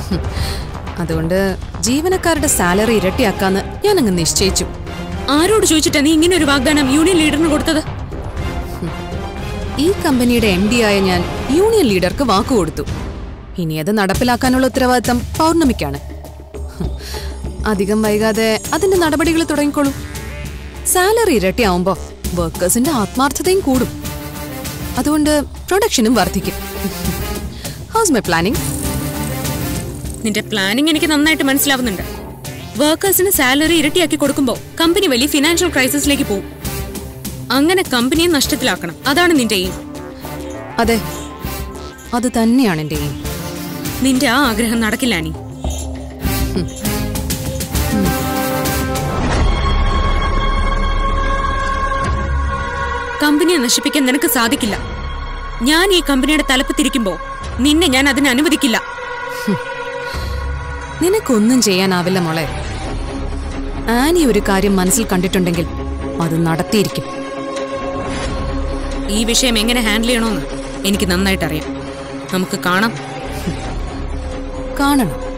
ഹും. അതുകൊണ്ട് ജീവനക്കാരുടെ സാലറി ഇരട്ടിയാക്കാന്ന് ഞാൻ അങ്ങ് നിശ്ചയിച്ചു ആരോട് ചോദിച്ചിട്ടാ നീ ഇങ്ങനെ ഒരു വാഗ്ദാനം യൂണിയൻ ലീഡറിന് കൊടുത്തത് ഈ കമ്പനിയുടെ എം ഡി ആയ ഞാൻ യൂണിയൻ ലീഡർക്ക് വാക്കു കൊടുത്തു ഇനി അത് നടപ്പിലാക്കാനുള്ള ഉത്തരവാദിത്തം പൗർണമിക്കാണ് ഹും. അധികം വൈകാതെ അതിന്റെ നടപടികൾ തുടങ്ങിക്കോളും സാലറി ഇരട്ടിയാവുമ്പോ വർക്കേഴ്സിന്റെ ആത്മാർത്ഥതയും കൂടും അതുകൊണ്ട് പ്രൊഡക്ഷനും വർദ്ധിക്കും ഹൗസ് മൈ പ്ലാനിങ് നിന്റെ പ്ലാനിങ് എനിക്ക് നന്നായിട്ട് മനസ്സിലാവുന്നുണ്ട് വർക്കേഴ്സിന് സാലറി ഇരട്ടിയാക്കി കൊടുക്കുമ്പോൾ കമ്പനി വലിയ ഫിനാൻഷ്യൽ ക്രൈസിസിലേക്ക് പോകും അങ്ങനെ കമ്പനിയെ നഷ്ടത്തിലാക്കണം അതാണ് നിന്റെ എയിം അതെ അത് തന്നെയാണ് എൻ്റെ എയിം നിന്റെ ആ ആഗ്രഹം നടക്കില്ല നീ കമ്പനിയെ നശിപ്പിക്കാൻ നിനക്ക് സാധിക്കില്ല ഞാൻ ഈ കമ്പനിയുടെ തലപ്പത്തിരിക്കുമ്പോ നിന്നെ ഞാൻ അതിന് അനുവദിക്കില്ല നിനക്കൊന്നും ചെയ്യാനാവില്ല മോളെ ആനി ഒരു കാര്യം മനസ്സിൽ കണ്ടിട്ടുണ്ടെങ്കിൽ അത് നടത്തിയിരിക്കും ഈ വിഷയം എങ്ങനെ ഹാൻഡിൽ ചെയ്യണമെന്ന് എനിക്ക് നന്നായിട്ട് അറിയാം നമുക്ക് കാണാം കാണണം